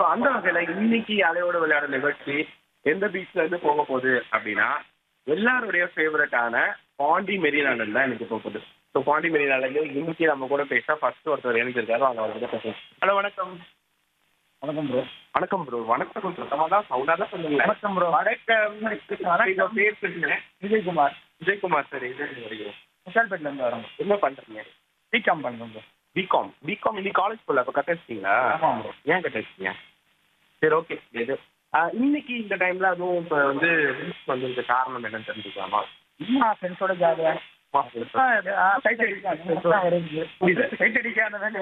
அந்த வகையில இன்னைக்கு அலையோட விளையாட நிகழ்ச்சி எந்த பீச்ல இருந்து போக போகுது அப்படின்னா எல்லாருடைய ஃபேவரட்டான பாண்டி மெரினாலன் தான் எனக்கு போக போகுது ஸோ பாண்டி மெரினால இன்னைக்கு நம்ம கூட பேச ஃபர்ஸ்ட் ஒருத்தர் இணைஞ்சிருக்காரு அவங்க அவர்கிட்ட பேசுவோம் ஹலோ வணக்கம் வணக்கம் ப்ரோ வணக்கம் ப்ரோ வணக்கம் சுத்தமா தான் சவுண்டா தான் சொல்லுங்க வணக்கம் ப்ரோ வணக்கம் வணக்கம் பேர் சொல்லுங்க விஜயகுமார் விஜயகுமார் சார் இது வருகிறோம் முசால்பேட்ல இருந்து வரோம் என்ன பண்றீங்க பிகாம் பண்ணுறோம் ப்ரோ பிகாம் பிகாம் இன்னைக்கு காலேஜ் போல அப்ப கட்ட வச்சிட்டீங்களா ஆமாம் ப்ரோ ஏன் கட்ட வச்சிட்டீங்க சரி ஓகே இது ஆஹ் இன்னைக்கு இந்த டைம்ல அதுவும் இப்ப வந்து ரீல்ஸ் வந்திருக்க காரணம் என்னன்னு தெரிஞ்சுக்கலாமா சும்மா ஃப்ரெண்ட்ஸோட ஜாலியாக சைட் அடிக்காது சைட் அடிக்காத வேலை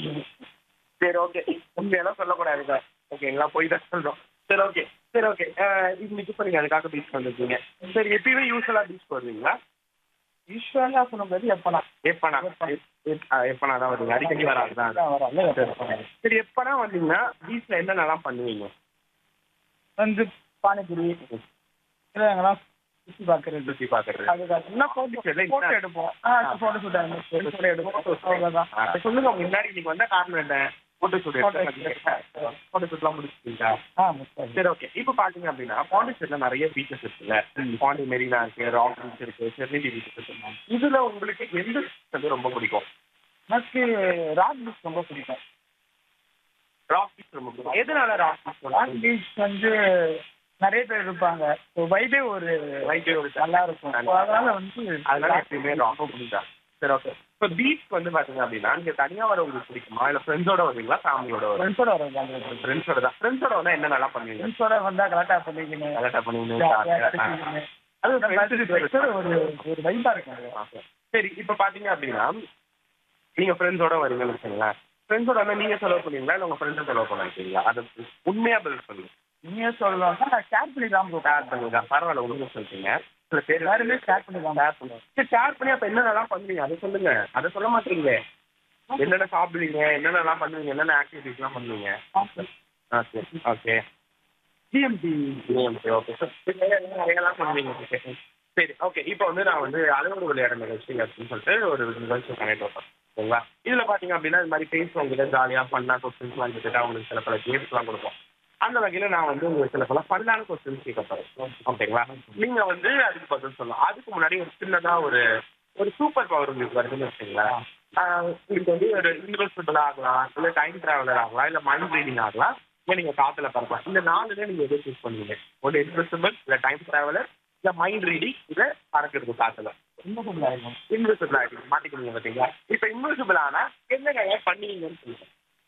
சரி ஓகே உண்மையெல்லாம் சொல்லக்கூடாது சார் ஓகேங்களா போய் தான் சொல்றோம் சரி ஓகே சரி ஓகே இன்னைக்கு இப்போ நீங்க அதுக்காக பீச் வந்திருக்கீங்க சரி எப்பயுமே யூஸ்வலா பீச் வருவீங்களா யூஸ்வலாக சொல்லும்போது எப்போனா எப்பனா எப்பனா தான் வருவீங்க அடிக்கடி வராது தான் வரோம் சரி எப்பனா வந்தீங்கன்னா பீச்ல என்னென்னலாம் பண்ணுவீங்க வந்து பானிபூரி இல்லை எங்கெல்லாம் சுற்றி பார்க்குறது சுத்தி பாக்குறது அதுக்கு என்ன photo shoot? ஃபோட்டோ எடுப்போம் ஆ ஃபோட்டோ ஷூட் ஃபோட்டோ எடுப்போம் அவ்வளோதான் ஆ, சொல்லுங்க உங்க முன்னாடி இன்னைக்கு வந்த காரணம் என்ன போட்டோ ஷூட் Photo போட்டோ ஷூட்லாம் முடிச்சிட்டீங்களா ஆ முஸ்தாஜ் சரி ஓகே இப்போ பாத்தீங்க அப்படின்னா பாண்டிச்சேரியில நிறைய பீச்சஸ் இருக்குல்ல பாண்டி மெரினா இருக்கு ராக் பீச் இருக்கு செர்னிட்டி பீச் இருக்கு இதுல உங்களுக்கு எந்த beach வந்து ரொம்ப பிடிக்கும் எனக்கு ராக் பீச் ரொம்ப பிடிக்கும் ராக் பீச் ரொம்ப பிடிக்கும் எதனால ராக் பீச் ராக் பீச் வந்து நிறைய பேர் இருப்பாங்க ஸோ வைபே ஒரு ரைட்டே ஒரு நல்லா இருக்கும் So, அதனால வந்து அதனால எப்பயுமே ராக் பிடிச்சா சரி ஓகே இப்போ பீச் வந்து பாத்தீங்க அப்படின்னா நீங்க தனியா வர உங்களுக்கு பிடிக்குமா இல்ல ஃப்ரெண்ட்ஸோட வருவீங்களா ஃபேமிலியோட வருவீங்க ஃப்ரெண்ட்ஸோட வருவாங்க ஃப்ரெண்ட்ஸோட தான் ஃப்ரெண்ட்ஸோட வந்தா என்ன நல்லா பண்ணுவீங்க ஃப்ரெண்ட்ஸோட வந்தா கரெக்டாக பண்ணிக்கணும் கரெக்டா பண்ணுவீங்க ஜாலியா jolly ஆ. பேசிக்கணும். அது அந்த மாதிரி friends friends ஒரு ஒரு வைபா இருக்கும் அது. Okay. சரி இப்ப பாத்தீங்க அப்படின்னா நீங்க ஃப்ரெண்ட்ஸோட வரீங்கன்னு வச்சுங்களேன் ஃப்ரெண்ட்ஸோட வந்தா நீங்க செலவு பண்ணுவீங்களா இல்ல உங்க ஃப்ரெண்ட்ஸ் செலவு பண்ண வைக்கிறீங்களா அது உண்மையா பதில் சொல்லுங்க நீங்க சொல்லலாம்னா நான் ஷேர் பண்ணி தான் ப்ரோ ஷேர் பண்ணுங்க பரவாயில்ல உங்களுக்கு சொல்றீங்க சில பேர் எல்லாருமே ஷேர் பண்ணி தான் ஷேர் பண்ணுங்க சரி ஷேர் பண்ணி அப்ப என்னென்னலாம் பண்ணுவீங்க அதை சொல்லுங்க அதை சொல்ல மாட்டீங்க என்னென்ன சாப்பிடுவீங்க என்னென்னலாம் பண்ணுவீங்க என்னென்ன ஆக்டிவிட்டிஸ்லாம் பண்ணுவீங்க okay okay GMT okay okay நிறையலாம் பண்ணுவீங்க Okay. சரி ஓகே இப்போ வந்து நான் வந்து அலுவலக விளையாட நிகழ்ச்சி அப்படின்னு சொல்லிட்டு ஒரு நிகழ்ச்சி பண்ணிட்டு வரேன் ஓகேங்களா இதுல பாத்தீங்க அப்படின்னா இது மாதிரி பேசுவவங்க ஜாலியா பண்ணா கொஸ்டின்ஸ்லாம் கேட்டுட்டு அவங்களுக்கு சில பல கேம்ஸ்லாம் கொடுப்போம் அந்த வகையில நான் வந்து உங்களுக்கு சில பல ஃபன்னான கொஸ்டின்ஸ் கேட்க போறேன் ஓகேங்களா நீங்க வந்து அதுக்கு பதில் சொல்லலாம் அதுக்கு முன்னாடி ஒரு சின்னதா ஒரு ஒரு சூப்பர் பவர் உங்களுக்கு வருதுன்னு வச்சுங்களேன் ஆஹ் உங்களுக்கு வந்து ஒரு இன்வெஸ்டபிள் ஆகலாம் இல்ல டைம் டிராவலர் ஆகலாம் இல்ல மைண்ட் ரீடிங் ஆகலாம் இல்ல நீங்க காத்துல பறக்கலாம் இந்த நாலுல நீங்க எதை சூஸ் பண்ணுவீங்க ஒன்று இன்வெஸ்டபிள் இல்ல டைம் டிராவலர் இல்ல மைண்ட் ரீடிங் இல்ல பறக்கிறது காத்துல இன்வெஸ்டபிள் ஆகும் இன்வெஸ்டபிள் ஆகிடுங்க மாட்டிக்கிறீங்க பாத்தீங்களா இப்ப இன்வெஸ்டபிள் ஆனா என்னங்க பண்ணுவீங்கன்னு சொல்லுங்க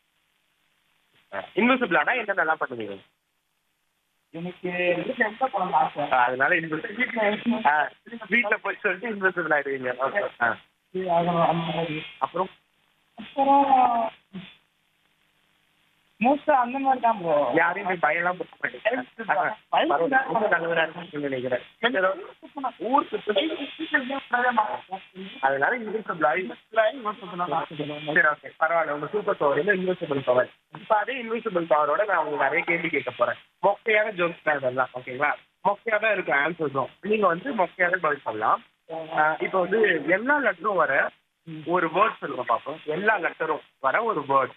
இன்வெஸ்டபிள் ஆனா என்னென்னலாம் பண்ணுவீங்க எனக்கு வீட்டில் எந்த போகணும் ஆசை ஆஹ் அதனால இன்வெஸ்ட் வீட்டுல போய் சொல்லிட்டு இன்வெஸ்டபிள் ஆயிடுவீங்க ஓகே ஆகணும் அந்த மாதிரி அப்புறம் அப்புறம் மோஸ்டா அந்த மாதிரி தான் ப்ரோ யாரையும் போய் பயம்லாம் போட மாட்டீங்க பரவாயில்ல. ரொம்ப நல்லவரா இருக்குன்னு நினைக்கிறேன் சரி, ஊர் சுற்றுலா அதனால இன்வெஸ்டபிள் ஆகி சரி ஓகே பரவாயில்ல உங்க சூப்பர் பவர் வந்து இன்வெஸ்டபிள் பவர் இப்போ அதே இன்வெஸ்டபிள் பவரோட நான் உங்களுக்கு நிறைய கேள்வி கேட்க போறேன் மொக்கையான ஜோக்ஸ் தான் இதெல்லாம் ஓகேங்களா மொக்கையா தான் இருக்கும் ஆன்சர்ஸும் நீங்க வந்து மொக்கையாவே பதில் சொல்லலாம் ஆஹ் இப்போ வந்து எல்லா லெட்டரும் வர ஒரு வேர்ட் சொல்லுங்க பார்ப்போம் எல்லா லெட்டரும் வர ஒரு வேர்ட்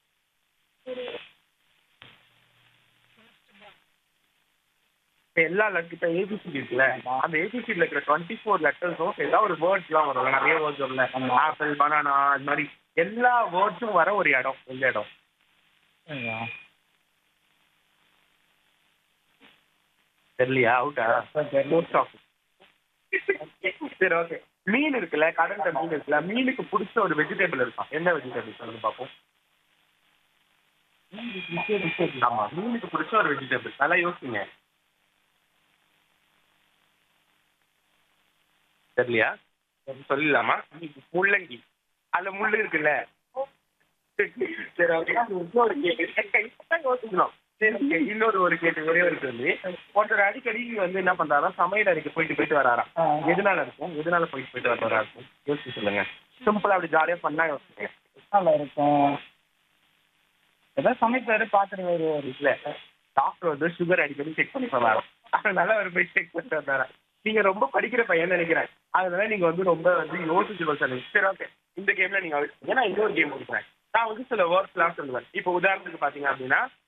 இப்ப எல்லா லெட்டர் இப்போ ஏபிசிடி இருக்குல்ல அந்த ஏபிசிடியில் இருக்கிற டுவெண்ட்டி ஃபோர் லெட்டர்ஸும் ஏதாவது ஒரு வேர்ட்ஸ்லாம் வரும்ல நிறைய வேர்ட்ஸ் வரும்ல ஆப்பிள் பனானா அது மாதிரி எல்லா வேர்ட்ஸும் வர ஒரு இடம் எந்த இடம் தெரியலையா அவுட்டா போஸ்ட் ஆஃபீஸ் சரி ஓகே மீன் இருக்குல்ல கடல்ல மீன் இருக்குல்ல மீனுக்கு பிடிச்ச ஒரு வெஜிடபிள் இருக்கும் என்ன வெஜிடபிள் சொல்லுங்க பார்ப்போம் ஆமா மீனுக்கு பிடிச்ச ஒரு வெஜிடபிள் நல்லா யோசிங்க தெரியலையா சொல்லலாமா முள்ளங்கி அதுல முள்ளு இருக்குல்ல சரி ஓகே இன்னொரு கேள்வி இப்பதான் யோசிக்கணும் சரி okay. இன்னொரு ஒரு கேள்வி ஒரே ஒரு கேள்வி ஒருத்தர் அடிக்கடி வந்து என்ன பண்றாரா சமையல் அறைக்கு போயிட்டு போயிட்டு வராராம் எதனால இருக்கும் எதனால போயிட்டு போயிட்டு வர்றதா இருக்கும் யோசிச்சு சொல்லுங்க சிம்பிளா அப்படி ஜாலியா பண்ணா யோசிங்க நல்லா இருக்கும் ஏதாவது சமைப்பாரு பார்த்துட்டு வருவார் இல்ல டாக்டர் வந்து சுகர் அடிக்கடி செக் பண்ணி சொன்னாரு அதனால அவர் போய் செக் பண்ணிட்டு வந்தாரா நீங்க ரொம்ப படிக்கிற பையன் நினைக்கிறேன் அதனால நீங்க வந்து ரொம்ப வந்து யோசிச்சு சொல்லுங்க சரி ஓகே இந்த கேம்ல நீங்க ஏன்னா இன்னொரு கேம் கொடுக்குறேன் நான் வந்து சில வேர்ட்ஸ்லாம் சொல்லுவேன் இப்போ உதாரணத்துக்கு பாத்தீங்க அப்படின்னா